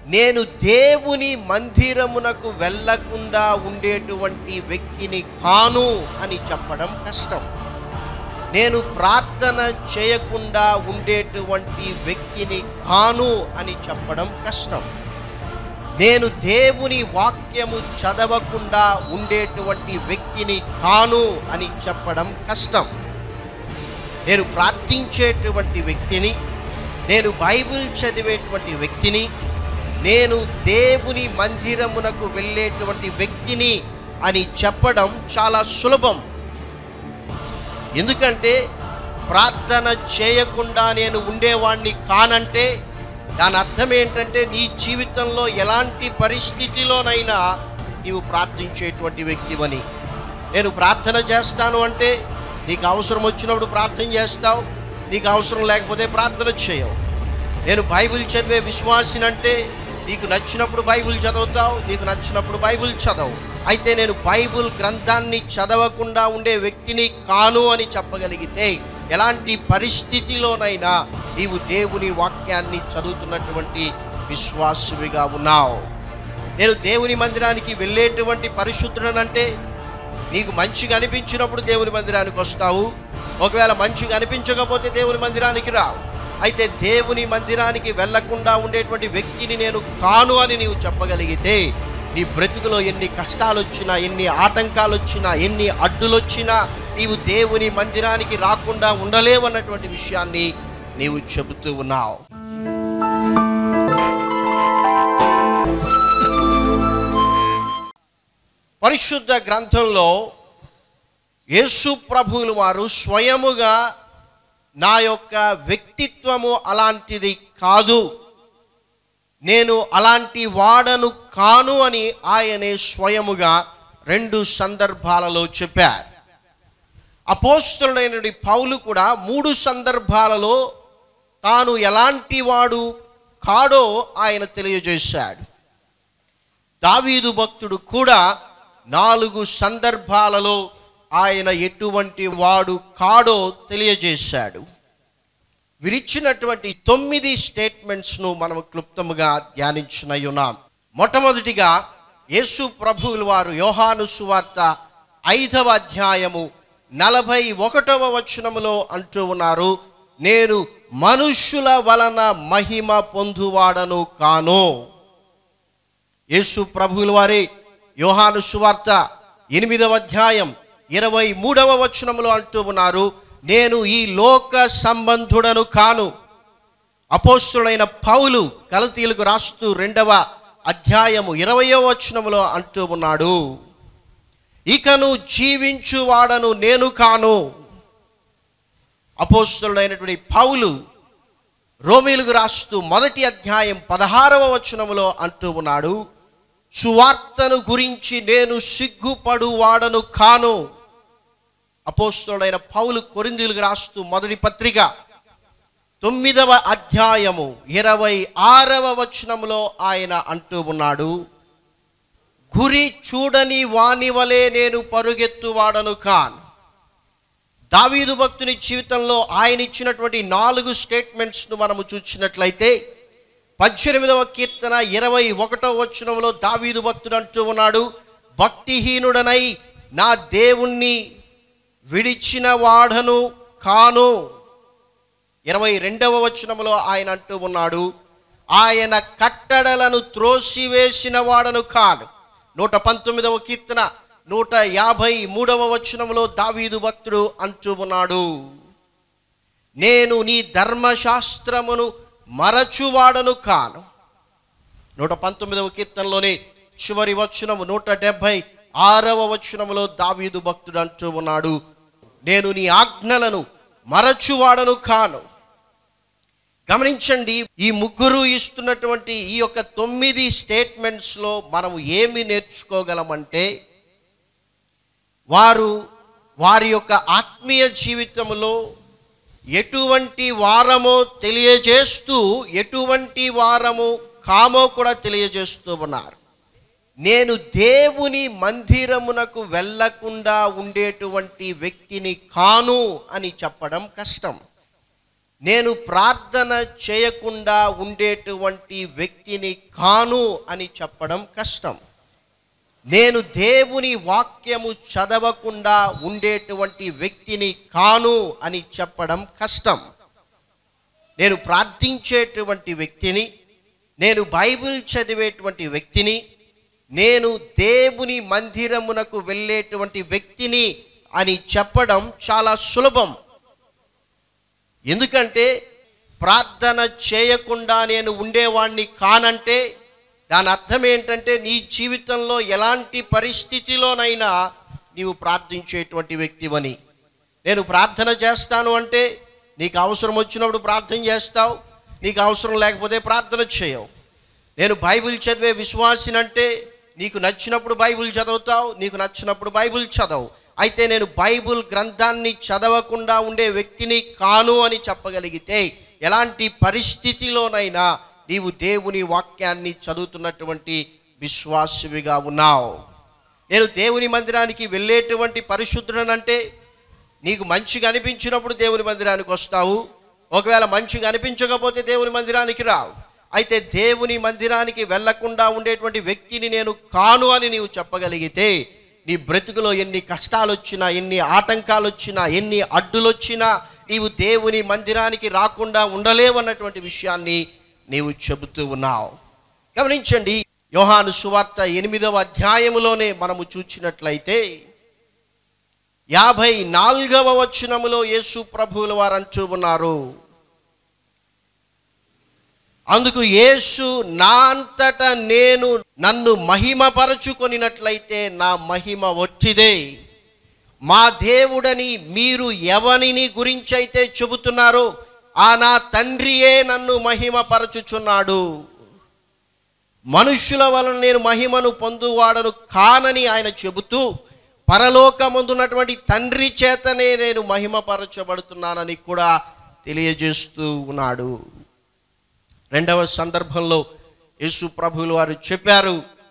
నేను దేవుని మందిరమునకు వెళ్ళకుండా ఉండేటువంటి వ్యక్తిని కాను అని చెప్పడం కష్టం నేను ప్రార్థన చేయకుండా ఉండేటువంటి వ్యక్తిని కాను అని చెప్పడం కష్టం నేను దేవుని వాక్యము చదవకుండా ఉండేటువంటి వ్యక్తిని కాను అని చెప్పడం కష్టం నేను ప్రార్థించేటువంటి వ్యక్తిని నేను బైబిల్ చదివేటువంటి వ్యక్తిని నేను దేవుని మందిరమునకు వెళ్ళేటువంటి వ్యక్తిని అని చెప్పడం చాలా సులభం ఎందుకంటే ప్రార్థన చేయకుండా నేను ఉండేవాణ్ణి కానంటే దాని అర్థం ఏంటంటే నీ జీవితంలో ఎలాంటి పరిస్థితిలోనైనా నీవు ప్రార్థించేటువంటి వ్యక్తివని నేను ప్రార్థన చేస్తాను అంటే నీకు అవసరం వచ్చినప్పుడు ప్రార్థన చేస్తావు నీకు అవసరం లేకపోతే ప్రార్థన చేయవు నేను బైబిల్ చదివే విశ్వాసినంటే నీకు నచ్చినప్పుడు బైబిల్ చదువుతావు నీకు నచ్చినప్పుడు బైబిల్ చదవు అయితే నేను బైబిల్ గ్రంథాన్ని చదవకుండా ఉండే వ్యక్తిని కాను అని చెప్పగలిగితే ఎలాంటి పరిస్థితిలోనైనా నీవు దేవుని వాక్యాన్ని చదువుతున్నటువంటి విశ్వాసువిగా ఉన్నావు నేను దేవుని మందిరానికి వెళ్ళేటువంటి పరిశుద్ధుడనంటే నీకు మంచిగా అనిపించినప్పుడు దేవుని మందిరానికి వస్తావు ఒకవేళ మంచిగా అనిపించకపోతే దేవుని మందిరానికి రావు అయితే దేవుని మందిరానికి వెళ్లకుండా ఉండేటువంటి వ్యక్తిని నేను కాను అని నీవు చెప్పగలిగితే నీ బ్రతుకులో ఎన్ని కష్టాలు వచ్చినా ఎన్ని ఆటంకాలు వచ్చినా ఎన్ని అడ్డులు వచ్చినా నీవు దేవుని మందిరానికి రాకుండా ఉండలేవన్నటువంటి విషయాన్ని నీవు చెబుతూ ఉన్నావు పరిశుద్ధ గ్రంథంలో యేసు ప్రభువులు వారు స్వయముగా నా యొక్క వ్యక్తిత్వము అలాంటిది కాదు నేను అలాంటి వాడను కాను అని ఆయనే స్వయముగా రెండు సందర్భాలలో చెప్పారు అపోస్తుడైనడి పౌలు కూడా మూడు సందర్భాలలో తాను ఎలాంటి వాడు కాడో ఆయన తెలియజేశాడు దావీదు భక్తుడు కూడా నాలుగు సందర్భాలలో ఆయన ఎటువంటి వాడు కాడో తెలియజేశాడు విరిచినటువంటి తొమ్మిది స్టేట్మెంట్స్ను మనం క్లుప్తముగా ధ్యానించునై ఉన్నాం మొట్టమొదటిగా యేసు ప్రభువుల వారు యోహాను సువార్త ఐదవ అధ్యాయము నలభై ఒకటవ వచనములో అంటూ ఉన్నారు నేను మనుష్యుల వలన మహిమ పొందువాడను కాను యేసు ప్రభువుల వారి యోహాను సువార్త ఎనిమిదవ అధ్యాయం ఇరవై మూడవ వచనములో అంటూ ఉన్నారు నేను ఈ లోక సంబంధుడను కాను అపోస్తుడైన పౌలు కలతీలకు రాస్తూ రెండవ అధ్యాయము ఇరవయో వచనములో అంటూ ఉన్నాడు ఇకను జీవించువాడను నేను కాను అపోస్తుడైనటువంటి పౌలు రోమిలకు రాస్తూ మొదటి అధ్యాయం పదహారవ వచనములో అంటూ ఉన్నాడు సువార్తను గురించి నేను సిగ్గుపడు వాడను కాను అపోస్తుడైన పౌలు కొరిందీలకు రాస్తూ మొదటి పత్రిక తొమ్మిదవ అధ్యాయము ఇరవై ఆరవ వచనములో ఆయన అంటూ ఉన్నాడు గురి చూడని వాని వలె నేను పరుగెత్తువాడను కాను దావీదు భక్తుని జీవితంలో ఆయన ఇచ్చినటువంటి నాలుగు స్టేట్మెంట్స్ను మనము చూసినట్లయితే పద్దెనిమిదవ కీర్తన ఇరవై ఒకటో వచనంలో దావీదు భక్తుడు అంటూ ఉన్నాడు భక్తిహీనుడనై నా దేవుణ్ణి విడిచిన వాడను కాను ఇరవై రెండవ వచనంలో ఆయన అంటూ ఉన్నాడు ఆయన కట్టడలను త్రోసివేసిన వాడను కాను నూట పంతొమ్మిదవ కీర్తన నూట యాభై మూడవ వచనంలో దావీదు భక్తుడు అంటూ ఉన్నాడు నేను నీ ధర్మశాస్త్రమును మరచువాడను కాను నూట పంతొమ్మిదవ కీర్తనలోని చివరి వచనము నూట డెబ్భై ఆరవ వచనములో దావీదు భక్తుడు అంటూ ఉన్నాడు నేను నీ ఆజ్ఞలను మరచువాడను కాను గమనించండి ఈ ముగ్గురు ఇస్తున్నటువంటి ఈ యొక్క తొమ్మిది స్టేట్మెంట్స్లో మనం ఏమి నేర్చుకోగలమంటే వారు వారి యొక్క ఆత్మీయ జీవితంలో ఎటువంటి వారమో తెలియజేస్తూ ఎటువంటి వారము కామో కూడా తెలియజేస్తూ ఉన్నారు నేను దేవుని మందిరమునకు వెళ్ళకుండా ఉండేటువంటి వ్యక్తిని కాను అని చెప్పడం కష్టం నేను ప్రార్థన చేయకుండా ఉండేటువంటి వ్యక్తిని కాను అని చెప్పడం కష్టం నేను దేవుని వాక్యము చదవకుండా ఉండేటువంటి వ్యక్తిని కాను అని చెప్పడం కష్టం నేను ప్రార్థించేటువంటి వ్యక్తిని నేను బైబిల్ చదివేటువంటి వ్యక్తిని నేను దేవుని మందిరమునకు వెళ్ళేటువంటి వ్యక్తిని అని చెప్పడం చాలా సులభం ఎందుకంటే ప్రార్థన చేయకుండా నేను ఉండేవాణ్ణి కానంటే దాని అర్థం ఏంటంటే నీ జీవితంలో ఎలాంటి పరిస్థితిలోనైనా నీవు ప్రార్థించేటువంటి వ్యక్తివని నేను ప్రార్థన చేస్తాను అంటే నీకు అవసరం వచ్చినప్పుడు ప్రార్థన చేస్తావు నీకు అవసరం లేకపోతే ప్రార్థన చేయవు నేను బైబిల్ చదివే విశ్వాసినంటే నీకు నచ్చినప్పుడు బైబిల్ చదువుతావు నీకు నచ్చినప్పుడు బైబిల్ చదవు అయితే నేను బైబిల్ గ్రంథాన్ని చదవకుండా ఉండే వ్యక్తిని కాను అని చెప్పగలిగితే ఎలాంటి పరిస్థితిలోనైనా నీవు దేవుని వాక్యాన్ని చదువుతున్నటువంటి విశ్వాసవిగా ఉన్నావు నేను దేవుని మందిరానికి వెళ్ళేటువంటి పరిశుద్ధుడనంటే నీకు మంచిగా అనిపించినప్పుడు దేవుని మందిరానికి వస్తావు ఒకవేళ మంచిగా అనిపించకపోతే దేవుని మందిరానికి రావు అయితే దేవుని మందిరానికి వెళ్లకుండా ఉండేటువంటి వ్యక్తిని నేను కాను అని నీవు చెప్పగలిగితే నీ బ్రతుకులో ఎన్ని కష్టాలు వచ్చినా ఎన్ని ఆటంకాలు వచ్చినా ఎన్ని అడ్డులు వచ్చినా నీవు దేవుని మందిరానికి రాకుండా ఉండలేవన్నటువంటి విషయాన్ని నీవు చెబుతూ ఉన్నావు గమనించండి యోహాను సువార్త ఎనిమిదవ అధ్యాయములోనే మనము చూచినట్లయితే యాభై నాలుగవ వచనములో యేసు ప్రభువుల వారు అంటూ ఉన్నారు అందుకు యేసు నా అంతట నేను నన్ను మహిమపరచుకొనినట్లయితే నా మహిమ ఒట్టిదే మా దేవుడని మీరు ఎవనిని గురించైతే చెబుతున్నారో ఆ నా తండ్రియే నన్ను మహిమపరచుచున్నాడు మనుష్యుల వలన నేను మహిమను పొందువాడను కానని ఆయన చెబుతూ పరలోకమందున్నటువంటి తండ్రి చేతనే నేను మహిమపరచబడుతున్నానని కూడా తెలియజేస్తూ ఉన్నాడు రెండవ సందర్భంలో యేసు ప్రభువులు వారు చెప్పారు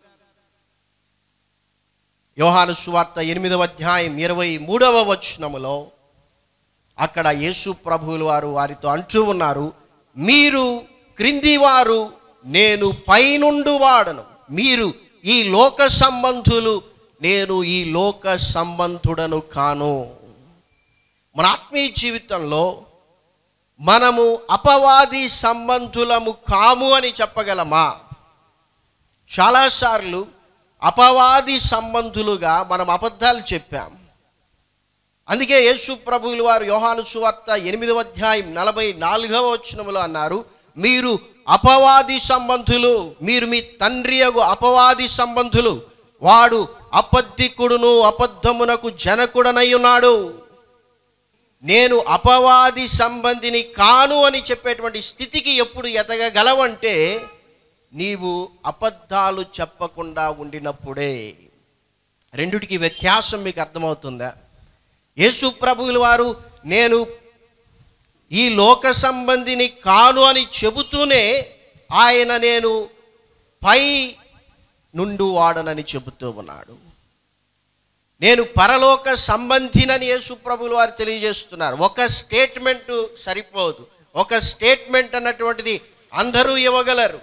యోహాను సువార్త ఎనిమిదవ అధ్యాయం ఇరవై మూడవ వచనములో అక్కడ యేసు ప్రభువులు వారు వారితో అంటూ ఉన్నారు మీరు క్రిందివారు నేను పైనుండు వాడను మీరు ఈ లోక సంబంధులు నేను ఈ లోక సంబంధుడను కాను మన ఆత్మీయ జీవితంలో మనము అపవాది సంబంధులము కాము అని చెప్పగలమా చాలాసార్లు అపవాది సంబంధులుగా మనం అబద్ధాలు చెప్పాం అందుకే యేసు ప్రభువులు వారు యోహాను సువార్త ఎనిమిదవ అధ్యాయం నలభై నాలుగవ వచనములో అన్నారు మీరు అపవాది సంబంధులు మీరు మీ తండ్రి యగు అపవాది సంబంధులు వాడు అబద్ధికుడును అబద్ధమునకు జనకుడనై ఉన్నాడు నేను అపవాది సంబంధిని కాను అని చెప్పేటువంటి స్థితికి ఎప్పుడు ఎదగగలవంటే నీవు అబద్ధాలు చెప్పకుండా ఉండినప్పుడే రెండిటికి వ్యత్యాసం మీకు అర్థమవుతుందా యేసు ప్రభువుల వారు నేను ఈ లోక సంబంధిని కాను అని చెబుతూనే ఆయన నేను పై నుండు వాడనని చెబుతూ ఉన్నాడు నేను పరలోక సంబంధినని యేసు ప్రభులు వారు తెలియజేస్తున్నారు ఒక స్టేట్మెంట్ సరిపోదు ఒక స్టేట్మెంట్ అన్నటువంటిది అందరూ ఇవ్వగలరు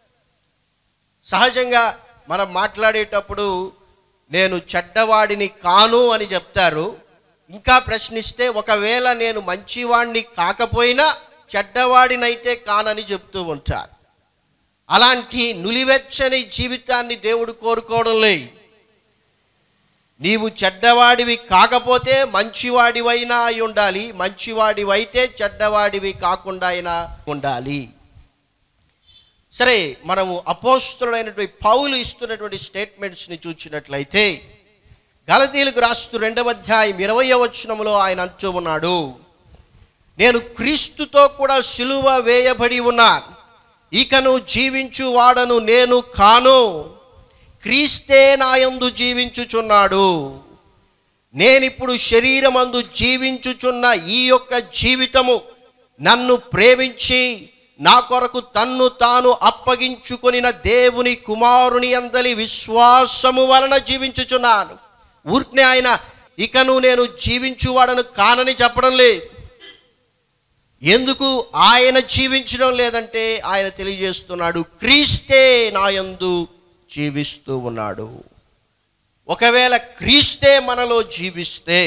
సహజంగా మనం మాట్లాడేటప్పుడు నేను చెడ్డవాడిని కాను అని చెప్తారు ఇంకా ప్రశ్నిస్తే ఒకవేళ నేను మంచివాడిని కాకపోయినా చెడ్డవాడినైతే కానని చెప్తూ ఉంటారు అలాంటి నులివెచ్చని జీవితాన్ని దేవుడు కోరుకోవడం లేదు నీవు చెడ్డవాడివి కాకపోతే మంచివాడివైనా అయి ఉండాలి మంచివాడివైతే చెడ్డవాడివి కాకుండా అయినా ఉండాలి సరే మనము అపోస్తులైనటువంటి పౌలు ఇస్తున్నటువంటి స్టేట్మెంట్స్ని చూసినట్లయితే గలతీలకు రాస్తూ రెండవ అధ్యాయం ఇరవై వచనంలో ఆయన అంటూ ఉన్నాడు నేను క్రీస్తుతో కూడా సిలువ వేయబడి ఉన్నాను ఇకను జీవించు వాడను నేను కాను క్రీస్తే నాయందు జీవించుచున్నాడు నేనిప్పుడు శరీరమందు జీవించుచున్న ఈ యొక్క జీవితము నన్ను ప్రేమించి నా కొరకు తన్ను తాను అప్పగించుకొనిన దేవుని కుమారుని అందలి విశ్వాసము వలన జీవించుచున్నాను ఊరికనే ఆయన ఇకను నేను జీవించువాడను కానని చెప్పడం లేదు ఎందుకు ఆయన జీవించడం లేదంటే ఆయన తెలియజేస్తున్నాడు క్రీస్తే నాయందు జీవిస్తూ ఉన్నాడు ఒకవేళ క్రీస్తే మనలో జీవిస్తే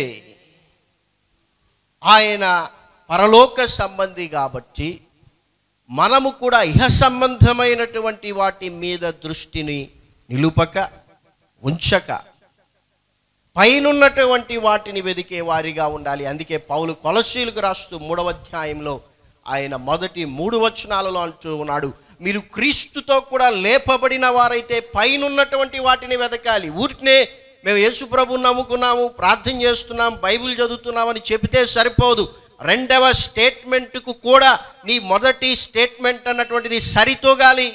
ఆయన పరలోక సంబంధి కాబట్టి మనము కూడా ఇహ సంబంధమైనటువంటి వాటి మీద దృష్టిని నిలుపక ఉంచక పైనున్నటువంటి వాటిని వెదికే వారిగా ఉండాలి అందుకే పౌలు కొలసీలకు రాస్తూ మూడవ అధ్యాయంలో ఆయన మొదటి మూడు వచనాలలో అంటూ ఉన్నాడు మీరు క్రీస్తుతో కూడా లేపబడిన వారైతే పైనున్నటువంటి వాటిని వెతకాలి ఊరికనే మేము యేసుప్రభు నమ్ముకున్నాము ప్రార్థన చేస్తున్నాం బైబిల్ చదువుతున్నామని చెబితే సరిపోదు రెండవ స్టేట్మెంట్కు కూడా నీ మొదటి స్టేట్మెంట్ అన్నటువంటిది సరితూగాలి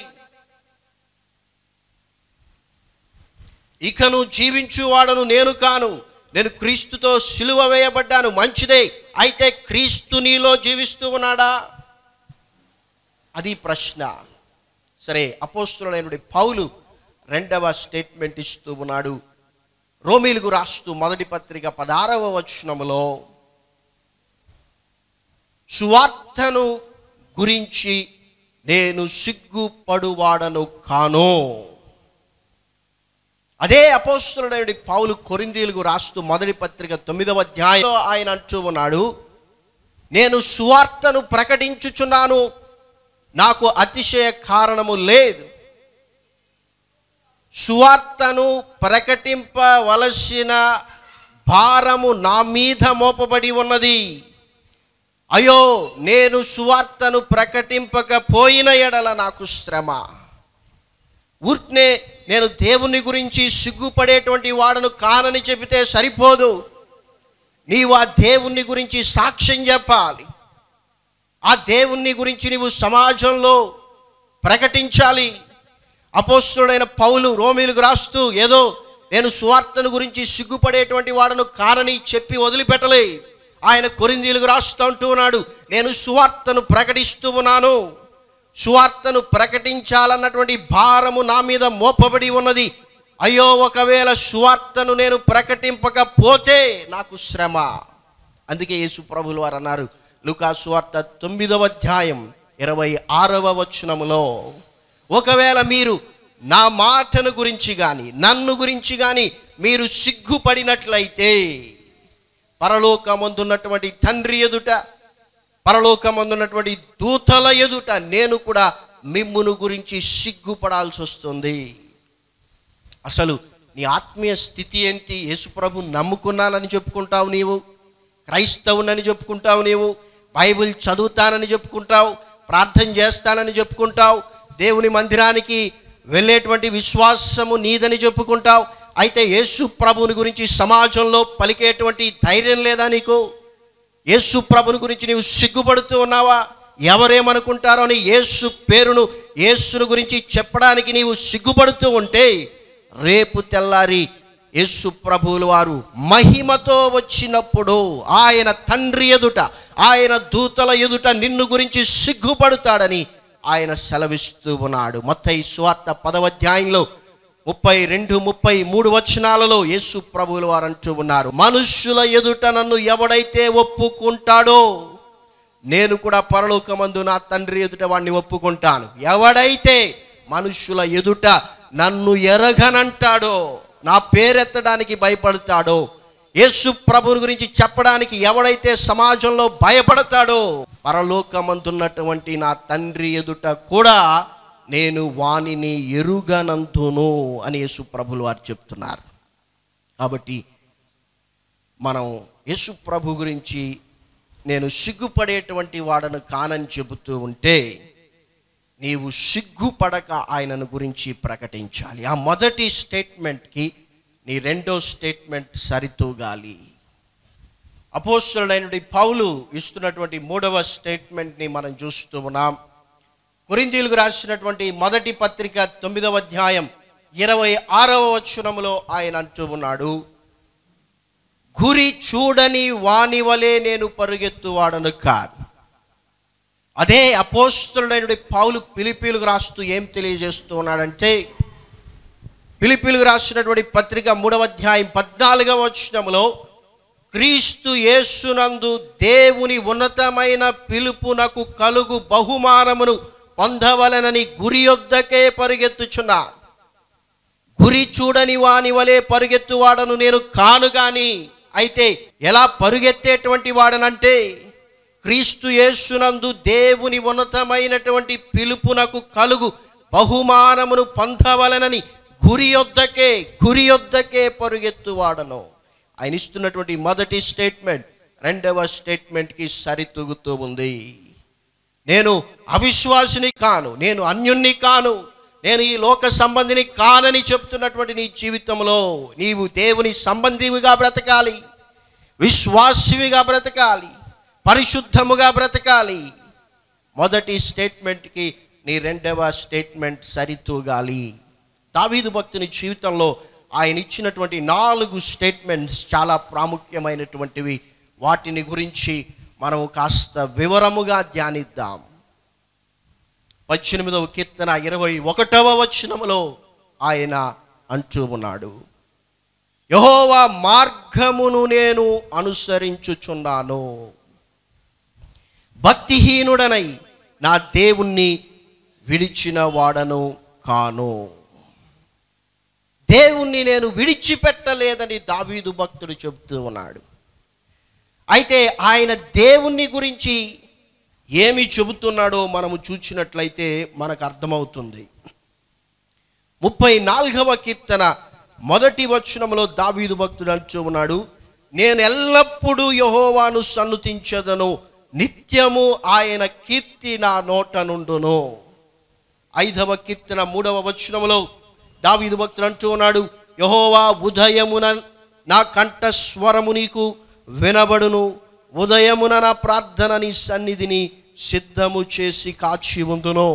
ఇకను జీవించువాడను నేను కాను నేను క్రీస్తుతో సిలువ వేయబడ్డాను మంచిదే అయితే క్రీస్తు నీలో జీవిస్తూ ఉన్నాడా అది ప్రశ్న సరే అపోస్తులైన పౌలు రెండవ స్టేట్మెంట్ ఇస్తూ ఉన్నాడు రోమిలకు రాస్తూ మొదటి పత్రిక పదారవ వచనములో సువార్తను గురించి నేను సిగ్గుపడువాడను కాను అదే అపోస్తులుడైన పౌలు కొరిందీలకు రాస్తూ మొదటి పత్రిక తొమ్మిదవ అధ్యాయంలో ఆయన అంటూ ఉన్నాడు నేను సువార్తను ప్రకటించుచున్నాను నాకు అతిశయ కారణము లేదు సువార్తను ప్రకటింపవలసిన భారము నా మీద మోపబడి ఉన్నది అయ్యో నేను సువార్తను ప్రకటింపకపోయిన ఎడల నాకు శ్రమ ఊర్నే నేను దేవుని గురించి సిగ్గుపడేటువంటి వాడను కానని చెబితే సరిపోదు నీవు ఆ దేవుని గురించి సాక్ష్యం చెప్పాలి ఆ దేవుని గురించి నీవు సమాజంలో ప్రకటించాలి అపోస్తుడైన పౌలు రోమిలకు రాస్తూ ఏదో నేను సువార్తను గురించి సిగ్గుపడేటువంటి వాడను కానని చెప్పి వదిలిపెట్టలే ఆయన కొరిందీలకు రాస్తూ అంటూ ఉన్నాడు నేను సువార్తను ప్రకటిస్తూ ఉన్నాను సువార్తను ప్రకటించాలన్నటువంటి భారము నా మీద మోపబడి ఉన్నది అయ్యో ఒకవేళ సువార్తను నేను ప్రకటింపకపోతే నాకు శ్రమ అందుకే యేసు ప్రభులు వారు అన్నారు లుకా సువార్త తొమ్మిదవ అధ్యాయం ఇరవై ఆరవ వచనములో ఒకవేళ మీరు నా మాటను గురించి కానీ నన్ను గురించి కానీ మీరు సిగ్గుపడినట్లయితే పరలోకమందున్నటువంటి తండ్రి ఎదుట పరలోకమందున్నటువంటి దూతల ఎదుట నేను కూడా మిమ్మును గురించి సిగ్గుపడాల్సి వస్తుంది అసలు నీ ఆత్మీయ స్థితి ఏంటి యేసుప్రభు నమ్ముకున్నానని చెప్పుకుంటావు నీవు క్రైస్తవునని చెప్పుకుంటావు నీవు బైబిల్ చదువుతానని చెప్పుకుంటావు ప్రార్థన చేస్తానని చెప్పుకుంటావు దేవుని మందిరానికి వెళ్ళేటువంటి విశ్వాసము నీదని చెప్పుకుంటావు అయితే యేసు ప్రభుని గురించి సమాజంలో పలికేటువంటి ధైర్యం లేదా నీకు యేసు ప్రభుని గురించి నీవు సిగ్గుపడుతూ ఉన్నావా ఎవరేమనుకుంటారో అని యేసు పేరును యేసును గురించి చెప్పడానికి నీవు సిగ్గుపడుతూ ఉంటే రేపు తెల్లారి యేసు ప్రభువుల వారు మహిమతో వచ్చినప్పుడు ఆయన తండ్రి ఎదుట ఆయన దూతల ఎదుట నిన్ను గురించి సిగ్గుపడుతాడని ఆయన సెలవిస్తూ ఉన్నాడు మొత్తం ఈ స్వార్థ పదవధ్యాయంలో ముప్పై రెండు ముప్పై మూడు వచనాలలో యేసు ప్రభువుల వారు అంటూ ఉన్నారు మనుష్యుల ఎదుట నన్ను ఎవడైతే ఒప్పుకుంటాడో నేను కూడా పరలోకమందు నా తండ్రి ఎదుట వాడిని ఒప్పుకుంటాను ఎవడైతే మనుష్యుల ఎదుట నన్ను ఎరగనంటాడో నా పేరెత్తడానికి భయపడతాడో యేసు ప్రభుని గురించి చెప్పడానికి ఎవడైతే సమాజంలో భయపడతాడో పరలోకమందున్నటువంటి నా తండ్రి ఎదుట కూడా నేను వానిని ఎరుగనందును అని యేసు ప్రభులు వారు చెప్తున్నారు కాబట్టి మనం యేసు ప్రభు గురించి నేను సిగ్గుపడేటువంటి వాడను కానని చెబుతూ ఉంటే నీవు సిగ్గుపడక ఆయనను గురించి ప్రకటించాలి ఆ మొదటి స్టేట్మెంట్కి నీ రెండో స్టేట్మెంట్ సరితూగాలి అపోస్తులైనటువంటి పౌలు ఇస్తున్నటువంటి మూడవ స్టేట్మెంట్ని మనం చూస్తూ ఉన్నాం కొరిందీలకు రాసినటువంటి మొదటి పత్రిక తొమ్మిదవ అధ్యాయం ఇరవై ఆరవ వచనములో ఆయన అంటూ ఉన్నాడు గురి చూడని వాని వలె నేను పరుగెత్తువాడను కాదు అదే అపోస్తులైన పౌలు పిలిపిలకు రాస్తూ ఏం తెలియజేస్తూ ఉన్నాడంటే పిలిపిలకు రాసినటువంటి పత్రిక మూడవ అధ్యాయం పద్నాలుగవ వచనములో క్రీస్తు యేసునందు దేవుని ఉన్నతమైన పిలుపునకు కలుగు బహుమానమును పొందవలనని గురి యొద్దకే పరిగెత్తుచున్నారు గురి చూడని వాని వలె పరుగెత్తువాడను నేను కాను గాని అయితే ఎలా పరుగెత్తేటువంటి వాడనంటే క్రీస్తు యేసునందు దేవుని ఉన్నతమైనటువంటి పిలుపునకు కలుగు బహుమానమును పొందవలనని గురి యొద్దకే గురి యొద్దకే పరుగెత్తువాడను ఆయన ఇస్తున్నటువంటి మొదటి స్టేట్మెంట్ రెండవ స్టేట్మెంట్కి సరితూగుతూ ఉంది నేను అవిశ్వాసిని కాను నేను అన్యుణ్ణి కాను నేను ఈ లోక సంబంధిని కానని చెప్తున్నటువంటి నీ జీవితంలో నీవు దేవుని సంబంధివిగా బ్రతకాలి విశ్వాసివిగా బ్రతకాలి పరిశుద్ధముగా బ్రతకాలి మొదటి స్టేట్మెంట్కి నీ రెండవ స్టేట్మెంట్ సరితూగాలి దావీదు భక్తుని జీవితంలో ఆయన ఇచ్చినటువంటి నాలుగు స్టేట్మెంట్స్ చాలా ప్రాముఖ్యమైనటువంటివి వాటిని గురించి మనం కాస్త వివరముగా ధ్యానిద్దాం పద్దెనిమిదవ కీర్తన ఇరవై ఒకటవ వచనములో ఆయన అంటూ ఉన్నాడు యహోవా మార్గమును నేను అనుసరించుచున్నాను భక్తిహీనుడనై నా దేవుణ్ణి విడిచిన వాడను కాను దేవుణ్ణి నేను విడిచిపెట్టలేదని దావీదు భక్తుడు చెబుతూ ఉన్నాడు అయితే ఆయన దేవుణ్ణి గురించి ఏమి చెబుతున్నాడో మనము చూచినట్లయితే మనకు అర్థమవుతుంది ముప్పై నాలుగవ కీర్తన మొదటి వచనంలో దావీదు భక్తుడు అంటూ ఉన్నాడు నేను ఎల్లప్పుడూ యహోవాను సన్నుతించదను నిత్యము ఆయన కీర్తి నా నోట నుండును ఐదవ కీర్తన మూడవ వచనంలో దావీదు భక్తుడు అంటూ ఉన్నాడు యహోవా ఉదయమున నా కంఠ స్వరము నీకు వినబడును ఉదయమున నా ప్రార్థన నీ సన్నిధిని సిద్ధము చేసి కాచి ఉందును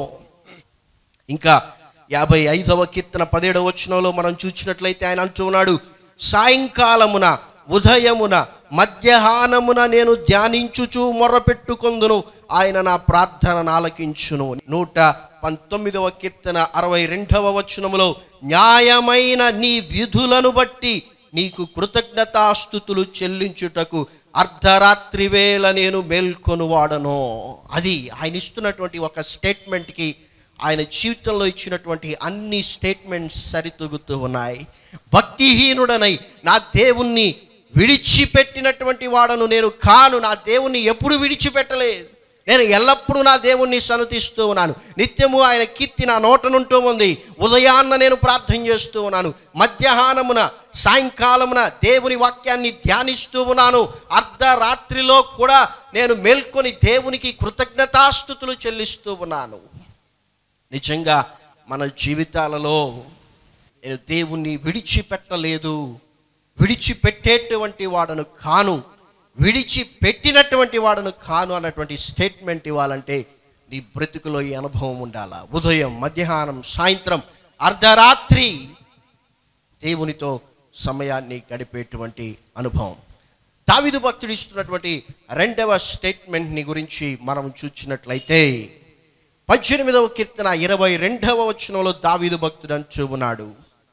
ఇంకా యాభై ఐదవ కీర్తన పదిహేడవ వచనంలో మనం చూసినట్లయితే ఆయన అంటూ ఉన్నాడు సాయంకాలమున ఉదయమున మధ్యాహ్నమున నేను ధ్యానించుచు మొర్రపెట్టుకొందును ఆయన నా ప్రార్థన ఆలకించును నూట పంతొమ్మిదవ కీర్తన అరవై రెండవ వచనములో న్యాయమైన నీ విధులను బట్టి నీకు కృతజ్ఞతాస్థుతులు చెల్లించుటకు అర్ధరాత్రి వేళ నేను మేల్కొనువాడను అది ఆయన ఇస్తున్నటువంటి ఒక స్టేట్మెంట్కి ఆయన జీవితంలో ఇచ్చినటువంటి అన్ని స్టేట్మెంట్స్ సరితూగుతూ ఉన్నాయి భక్తిహీనుడనై నా దేవుణ్ణి విడిచిపెట్టినటువంటి వాడను నేను కాను నా దేవుణ్ణి ఎప్పుడు విడిచిపెట్టలేదు నేను ఎల్లప్పుడూ నా దేవుణ్ణి సనుతిస్తూ ఉన్నాను నిత్యము ఆయన కీర్తి నా నోట నుంటూ ఉంది ఉదయాన్న నేను ప్రార్థన చేస్తూ ఉన్నాను మధ్యాహ్నమున సాయంకాలమున దేవుని వాక్యాన్ని ధ్యానిస్తూ ఉన్నాను అర్ధరాత్రిలో కూడా నేను మేల్కొని దేవునికి కృతజ్ఞతాస్థుతులు చెల్లిస్తూ ఉన్నాను నిజంగా మన జీవితాలలో నేను దేవుణ్ణి విడిచిపెట్టలేదు విడిచిపెట్టేటువంటి వాడను కాను విడిచిపెట్టినటువంటి వాడను కాను అన్నటువంటి స్టేట్మెంట్ ఇవ్వాలంటే నీ బ్రతుకులో ఈ అనుభవం ఉండాలా ఉదయం మధ్యాహ్నం సాయంత్రం అర్ధరాత్రి దేవునితో సమయాన్ని గడిపేటువంటి అనుభవం దావిదు భక్తుడు ఇస్తున్నటువంటి రెండవ స్టేట్మెంట్ని గురించి మనం చూసినట్లయితే పద్దెనిమిదవ కీర్తన ఇరవై రెండవ వచనంలో దావీదు భక్తుడు అంటూ ఉన్నాడు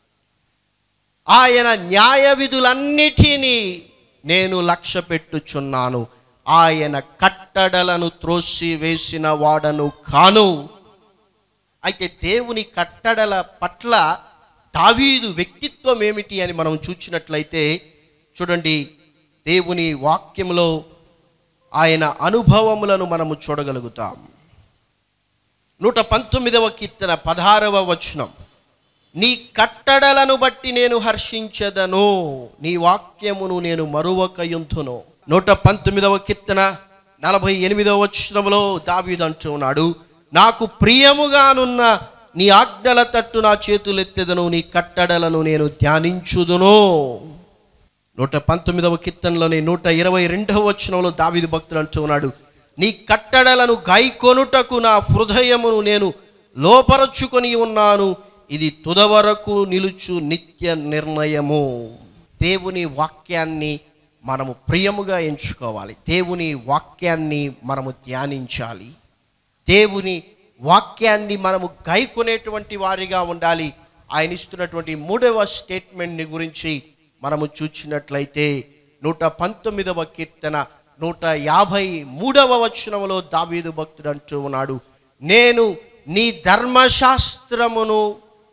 ఆయన న్యాయ విధులన్నిటినీ నేను లక్ష్య పెట్టుచున్నాను ఆయన కట్టడలను త్రోసి వేసిన వాడను కాను అయితే దేవుని కట్టడల పట్ల దావీదు వ్యక్తిత్వం ఏమిటి అని మనం చూసినట్లయితే చూడండి దేవుని వాక్యంలో ఆయన అనుభవములను మనము చూడగలుగుతాం నూట పంతొమ్మిదవ కీర్తన పదహారవ వచనం నీ కట్టడలను బట్టి నేను హర్షించదను నీ వాక్యమును నేను మరువకయుంతును నూట పంతొమ్మిదవ కీర్తన నలభై ఎనిమిదవ వచనంలో దావీదు అంటూ ఉన్నాడు నాకు ప్రియముగానున్న నీ ఆజ్ఞల తట్టు నా చేతులెత్తెదను నీ కట్టడలను నేను ధ్యానించుదును నూట పంతొమ్మిదవ కీర్తనలోని నూట ఇరవై రెండవ వచనంలో దావీదు భక్తుడు అంటూ ఉన్నాడు నీ కట్టడలను గాయకొనుటకు నా హృదయమును నేను లోపరచుకొని ఉన్నాను ఇది తుదవరకు నిలుచు నిత్య నిర్ణయము దేవుని వాక్యాన్ని మనము ప్రియముగా ఎంచుకోవాలి దేవుని వాక్యాన్ని మనము ధ్యానించాలి దేవుని వాక్యాన్ని మనము గైకొనేటువంటి వారిగా ఉండాలి ఆయన ఇస్తున్నటువంటి మూడవ స్టేట్మెంట్ని గురించి మనము చూచినట్లయితే నూట పంతొమ్మిదవ కీర్తన నూట యాభై మూడవ వచనములో దావీదు భక్తుడు అంటూ ఉన్నాడు నేను నీ ధర్మశాస్త్రమును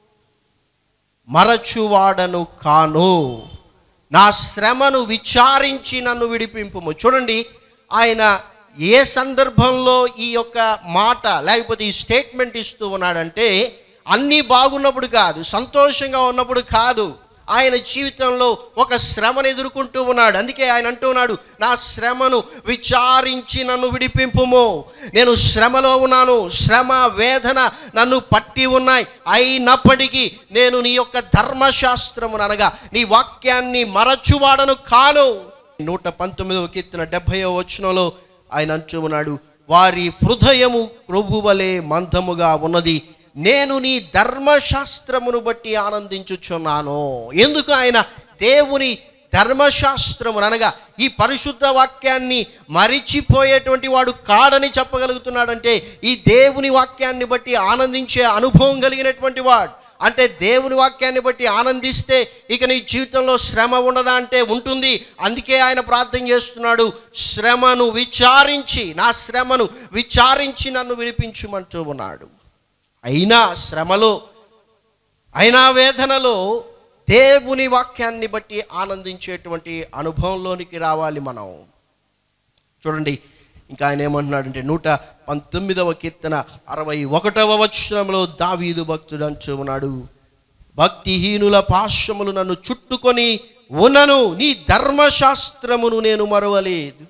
మరచువాడను కాను నా శ్రమను విచారించి నన్ను విడిపింపుము చూడండి ఆయన ఏ సందర్భంలో ఈ యొక్క మాట లేకపోతే ఈ స్టేట్మెంట్ ఇస్తూ ఉన్నాడంటే అన్నీ బాగున్నప్పుడు కాదు సంతోషంగా ఉన్నప్పుడు కాదు ఆయన జీవితంలో ఒక శ్రమను ఎదుర్కొంటూ ఉన్నాడు అందుకే ఆయన అంటూ ఉన్నాడు నా శ్రమను విచారించి నన్ను విడిపింపుము నేను శ్రమలో ఉన్నాను శ్రమ వేదన నన్ను పట్టి ఉన్నాయి అయినప్పటికీ నేను నీ యొక్క ధర్మశాస్త్రమును అనగా నీ వాక్యాన్ని మరచువాడను కాను నూట పంతొమ్మిదవ కీర్తన డెబ్భైవ వచనంలో ఆయన అంటూ ఉన్నాడు వారి హృదయము ప్రభువలే మందముగా ఉన్నది నేను నీ ధర్మశాస్త్రమును బట్టి ఆనందించుచున్నాను ఎందుకు ఆయన దేవుని ధర్మశాస్త్రము అనగా ఈ పరిశుద్ధ వాక్యాన్ని మరిచిపోయేటువంటి వాడు కాడని చెప్పగలుగుతున్నాడంటే ఈ దేవుని వాక్యాన్ని బట్టి ఆనందించే అనుభవం కలిగినటువంటి వాడు అంటే దేవుని వాక్యాన్ని బట్టి ఆనందిస్తే ఇక నీ జీవితంలో శ్రమ ఉండదా అంటే ఉంటుంది అందుకే ఆయన ప్రార్థన చేస్తున్నాడు శ్రమను విచారించి నా శ్రమను విచారించి నన్ను విడిపించుమంటూ ఉన్నాడు అయినా శ్రమలో అయినా వేదనలో దేవుని వాక్యాన్ని బట్టి ఆనందించేటువంటి అనుభవంలోనికి రావాలి మనం చూడండి ఇంకా ఆయన ఏమంటున్నాడంటే నూట పంతొమ్మిదవ కీర్తన అరవై ఒకటవ వచనంలో దావీదు భక్తుడు అంటూ ఉన్నాడు భక్తిహీనుల పాశములు నన్ను చుట్టుకొని ఉన్నను నీ ధర్మశాస్త్రమును నేను మరవలేదు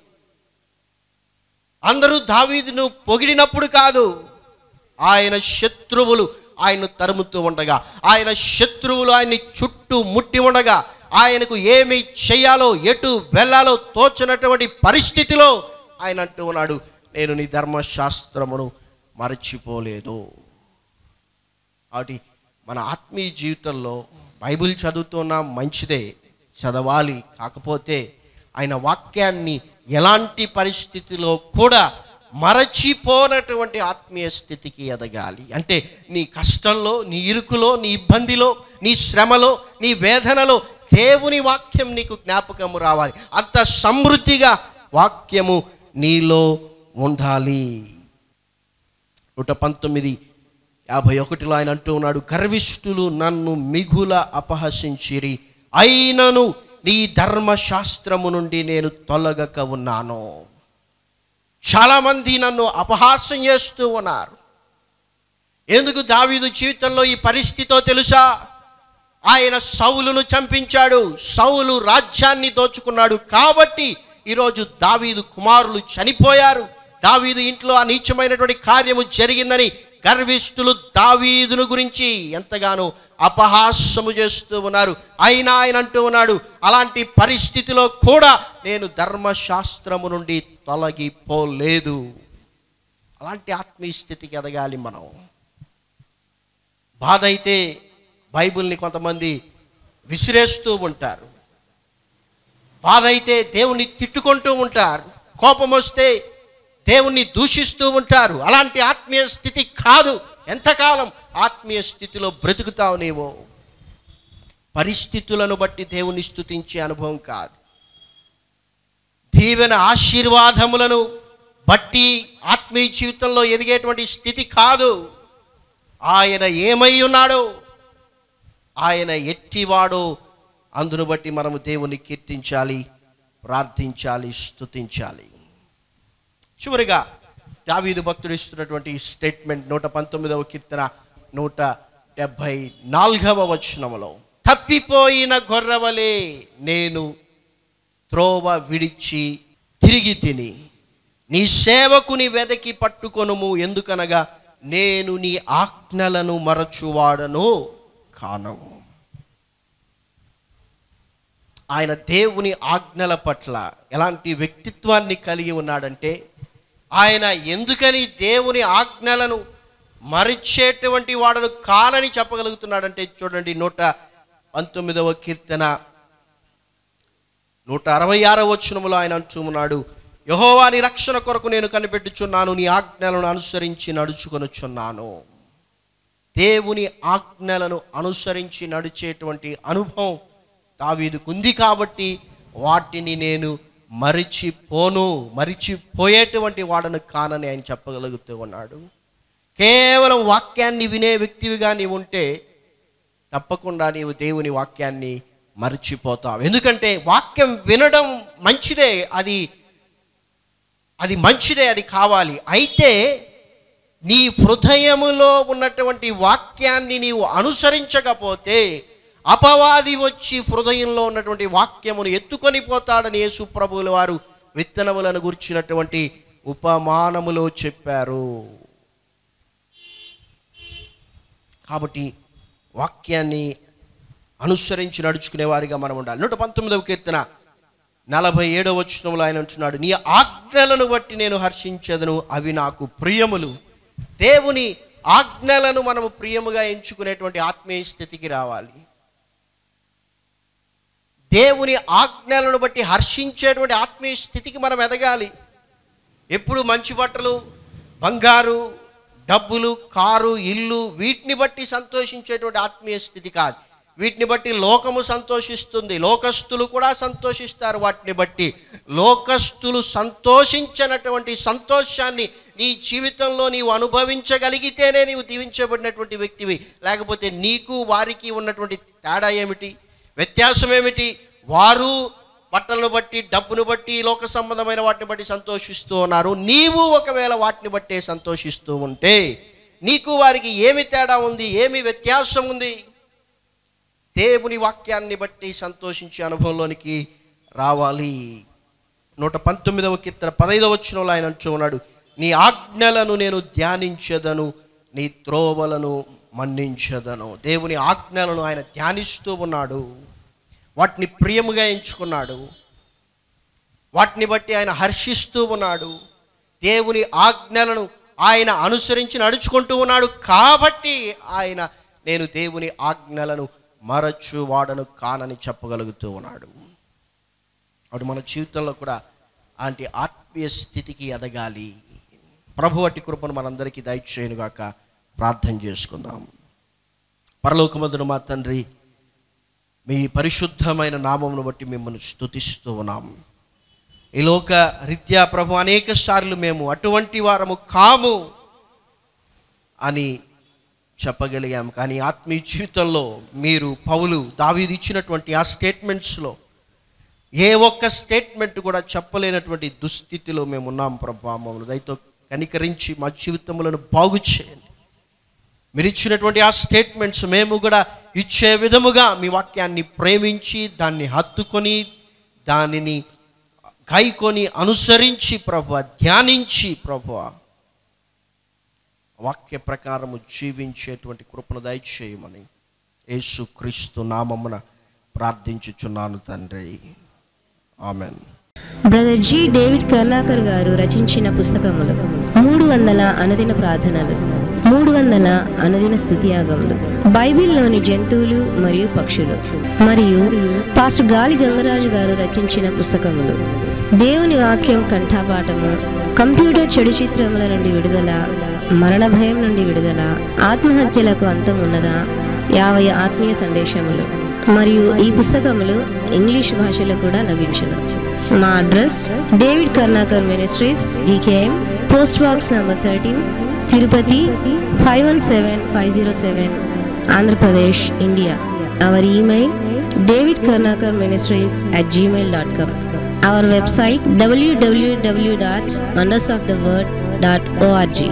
అందరూ దావీదును పొగిడినప్పుడు కాదు ఆయన శత్రువులు ఆయన తరుముతూ ఉండగా ఆయన శత్రువులు ఆయన్ని చుట్టూ ముట్టి ఉండగా ఆయనకు ఏమి చేయాలో ఎటు వెళ్ళాలో తోచినటువంటి పరిస్థితిలో ఆయన అంటూ ఉన్నాడు నేను నీ ధర్మశాస్త్రమును మరచిపోలేదు కాబట్టి మన ఆత్మీయ జీవితంలో బైబిల్ చదువుతున్నా మంచిదే చదవాలి కాకపోతే ఆయన వాక్యాన్ని ఎలాంటి పరిస్థితిలో కూడా మరచిపోనటువంటి ఆత్మీయ స్థితికి ఎదగాలి అంటే నీ కష్టంలో నీ ఇరుకులో నీ ఇబ్బందిలో నీ శ్రమలో నీ వేదనలో దేవుని వాక్యం నీకు జ్ఞాపకము రావాలి అంత సమృద్ధిగా వాక్యము నీలో ఉండాలి నూట పంతొమ్మిది యాభై ఒకటిలో ఆయన అంటూ ఉన్నాడు గర్విష్ఠులు నన్ను మిగుల అపహసించిరి అయినను నీ ధర్మశాస్త్రము నుండి నేను తొలగక ఉన్నాను చాలామంది నన్ను అపహాస్యం చేస్తూ ఉన్నారు ఎందుకు దావీదు జీవితంలో ఈ పరిస్థితో తెలుసా ఆయన సౌలును చంపించాడు సౌలు రాజ్యాన్ని దోచుకున్నాడు కాబట్టి ఈరోజు దావీదు కుమారులు చనిపోయారు దావీదు ఇంట్లో ఆ నీచమైనటువంటి కార్యము జరిగిందని గర్విష్ఠులు దావీదును గురించి ఎంతగానో అపహాస్యము చేస్తూ ఉన్నారు అయినా ఆయన అంటూ ఉన్నాడు అలాంటి పరిస్థితిలో కూడా నేను ధర్మశాస్త్రము నుండి తొలగిపోలేదు అలాంటి ఆత్మీయ స్థితికి ఎదగాలి మనం బాధ అయితే బైబిల్ని కొంతమంది విసిరేస్తూ ఉంటారు బాధ అయితే దేవుణ్ణి తిట్టుకుంటూ ఉంటారు కోపం వస్తే దేవుణ్ణి దూషిస్తూ ఉంటారు అలాంటి ఆత్మీయ స్థితి కాదు ఎంతకాలం ఆత్మీయ స్థితిలో బ్రతుకుతావు నీవు పరిస్థితులను బట్టి దేవుని స్తుతించే అనుభవం కాదు దీవెన ఆశీర్వాదములను బట్టి ఆత్మీయ జీవితంలో ఎదిగేటువంటి స్థితి కాదు ఆయన ఏమై ఉన్నాడో ఆయన ఎట్టివాడో అందును బట్టి మనము దేవుని కీర్తించాలి ప్రార్థించాలి స్తుతించాలి చివరిగా దావీదు భక్తుడు ఇస్తున్నటువంటి స్టేట్మెంట్ నూట పంతొమ్మిదవ కీర్తన నూట డెబ్భై నాలుగవ వచనములో తప్పిపోయిన గొర్రెవలే నేను త్రోవ విడిచి తిరిగి తిని నీ సేవకుని వెదకి పట్టుకొనుము ఎందుకనగా నేను నీ ఆజ్ఞలను మరచువాడను కాను ఆయన దేవుని ఆజ్ఞల పట్ల ఎలాంటి వ్యక్తిత్వాన్ని కలిగి ఉన్నాడంటే ఆయన ఎందుకని దేవుని ఆజ్ఞలను మరిచేటువంటి వాడను కానని చెప్పగలుగుతున్నాడంటే చూడండి నూట పంతొమ్మిదవ కీర్తన నూట అరవై ఆరవ వచనములో ఆయన అంటున్నాడు యహోవాని రక్షణ కొరకు నేను కనిపెట్టుచున్నాను నీ ఆజ్ఞలను అనుసరించి నడుచుకొనుచున్నాను దేవుని ఆజ్ఞలను అనుసరించి నడిచేటువంటి అనుభవం దావీదుకు ఉంది కాబట్టి వాటిని నేను మరిచిపోను మరిచిపోయేటువంటి వాడను కానని ఆయన చెప్పగలుగుతూ ఉన్నాడు కేవలం వాక్యాన్ని వినే వ్యక్తివిగా నీవు ఉంటే తప్పకుండా నీవు దేవుని వాక్యాన్ని మర్చిపోతావు ఎందుకంటే వాక్యం వినడం మంచిదే అది అది మంచిదే అది కావాలి అయితే నీ హృదయములో ఉన్నటువంటి వాక్యాన్ని నీవు అనుసరించకపోతే అపవాది వచ్చి హృదయంలో ఉన్నటువంటి వాక్యమును ఎత్తుకొని పోతాడని యేసు ప్రభువుల వారు విత్తనములను గుర్చినటువంటి ఉపమానములో చెప్పారు కాబట్టి వాక్యాన్ని అనుసరించి నడుచుకునే వారిగా మనం ఉండాలి నూట పంతొమ్మిదవ కీర్తన నలభై ఏడవ వచనంలో ఆయన అంటున్నాడు నీ ఆజ్ఞలను బట్టి నేను హర్షించదను అవి నాకు ప్రియములు దేవుని ఆజ్ఞలను మనము ప్రియముగా ఎంచుకునేటువంటి ఆత్మీయ స్థితికి రావాలి దేవుని ఆజ్ఞలను బట్టి హర్షించేటువంటి ఆత్మీయ స్థితికి మనం ఎదగాలి ఎప్పుడు మంచి బట్టలు బంగారు డబ్బులు కారు ఇల్లు వీటిని బట్టి సంతోషించేటువంటి ఆత్మీయ స్థితి కాదు వీటిని బట్టి లోకము సంతోషిస్తుంది లోకస్తులు కూడా సంతోషిస్తారు వాటిని బట్టి లోకస్తులు సంతోషించినటువంటి సంతోషాన్ని నీ జీవితంలో నీవు అనుభవించగలిగితేనే నీవు దీవించబడినటువంటి వ్యక్తివి లేకపోతే నీకు వారికి ఉన్నటువంటి తేడా ఏమిటి వ్యత్యాసం ఏమిటి వారు బట్టలను బట్టి డబ్బును బట్టి లోక సంబంధమైన వాటిని బట్టి సంతోషిస్తూ ఉన్నారు నీవు ఒకవేళ వాటిని బట్టే సంతోషిస్తూ ఉంటే నీకు వారికి ఏమి తేడా ఉంది ఏమి వ్యత్యాసం ఉంది దేవుని వాక్యాన్ని బట్టి సంతోషించే అనుభవంలోనికి రావాలి నూట పంతొమ్మిదవ కీర్తన పదైదవ వచ్చినలో ఆయన అంటూ ఉన్నాడు నీ ఆజ్ఞలను నేను ధ్యానించదను నీ త్రోవలను మన్నించదను దేవుని ఆజ్ఞలను ఆయన ధ్యానిస్తూ ఉన్నాడు వాటిని ప్రియముగా ఎంచుకున్నాడు వాటిని బట్టి ఆయన హర్షిస్తూ ఉన్నాడు దేవుని ఆజ్ఞలను ఆయన అనుసరించి నడుచుకుంటూ ఉన్నాడు కాబట్టి ఆయన నేను దేవుని ఆజ్ఞలను మరచు వాడను కానని చెప్పగలుగుతూ ఉన్నాడు అటు మన జీవితంలో కూడా అలాంటి ఆత్మీయ స్థితికి ఎదగాలి ప్రభు అట్టి కృపను మనందరికీ దయచేయనుగాక ప్రార్థన చేసుకుందాం పరలోకమందున మా తండ్రి మీ పరిశుద్ధమైన నామమును బట్టి మిమ్మల్ని స్తుతిస్తూ ఉన్నాం ఈ లోక రీత్యా ప్రభు అనేక సార్లు మేము అటువంటి వారము కాము అని చెప్పగలిగాం కానీ ఆత్మీయ జీవితంలో మీరు పౌలు దావీదు ఇచ్చినటువంటి ఆ స్టేట్మెంట్స్లో ఏ ఒక్క స్టేట్మెంట్ కూడా చెప్పలేనటువంటి దుస్థితిలో మేము ఉన్నాం ప్రభా మమ్మల్ని దయతో కనికరించి మా జీవితములను బాగు చేయండి మీరు ఇచ్చినటువంటి ఆ స్టేట్మెంట్స్ మేము కూడా ఇచ్చే విధముగా మీ వాక్యాన్ని ప్రేమించి దాన్ని హత్తుకొని దానిని గైకొని అనుసరించి ప్రభు ధ్యానించి ప్రభు వాక్య ప్రకారము జీవించేటువంటి కృపను దయచేయమని యేసు క్రీస్తు నామమున ప్రార్థించుచున్నాను తండ్రి amen brother G David Karnakar గారు రచించిన పుస్తకములు మూడు వందల అనుదిన ప్రార్థనలు మూడు వందల అనుదిన స్థుతియాగములు బైబిల్లోని జంతువులు మరియు పక్షులు మరియు పాస్టర్ గాలి గంగరాజు గారు రచించిన పుస్తకములు దేవుని వాక్యం కంఠాపాఠము కంప్యూటర్ చెడు చిత్రముల నుండి విడుదల మరణ భయం నుండి విడుదల ఆత్మహత్యలకు అంతం ఉన్నదా యాభై ఆత్మీయ సందేశములు మరియు ఈ పుస్తకములు ఇంగ్లీష్ భాషలో కూడా లభించును మా address David Karnakar ministries DKM post box number thirteen Tirupati five one seven five zero seven Andhra Pradesh India our email David Karnakar ministries at Gmail dot com our website WWW dot wonders of the word dot ORG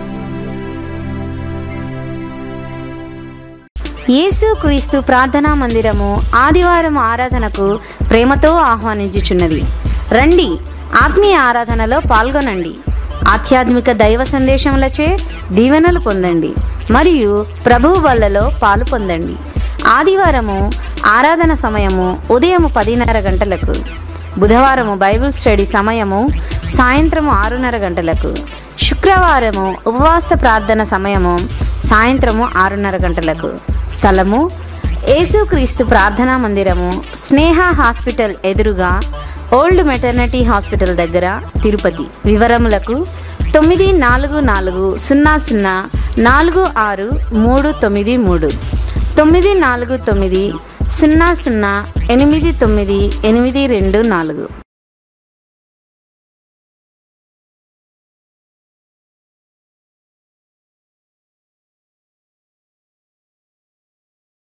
యేసు క్రీస్తు ప్రార్థనా మందిరము ఆదివారం ఆరాధనకు ప్రేమతో ఆహ్వానించుచున్నది రండి ఆత్మీయ ఆరాధనలో పాల్గొనండి ఆధ్యాత్మిక దైవ సందేశములచే దీవెనలు పొందండి మరియు ప్రభువు వల్లలో పాలు పొందండి ఆదివారము ఆరాధన సమయము ఉదయం పదిన్నర గంటలకు బుధవారము బైబిల్ స్టడీ సమయము సాయంత్రము ఆరున్నర గంటలకు శుక్రవారము ఉపవాస ప్రార్థన సమయము సాయంత్రము ఆరున్నర గంటలకు స్థలము యేసుక్రీస్తు ప్రార్థనా మందిరము స్నేహ హాస్పిటల్ ఎదురుగా ఓల్డ్ మెటర్నిటీ హాస్పిటల్ దగ్గర తిరుపతి వివరములకు తొమ్మిది నాలుగు నాలుగు సున్నా సున్నా నాలుగు ఆరు మూడు తొమ్మిది మూడు తొమ్మిది నాలుగు తొమ్మిది సున్నా సున్నా ఎనిమిది తొమ్మిది ఎనిమిది రెండు నాలుగు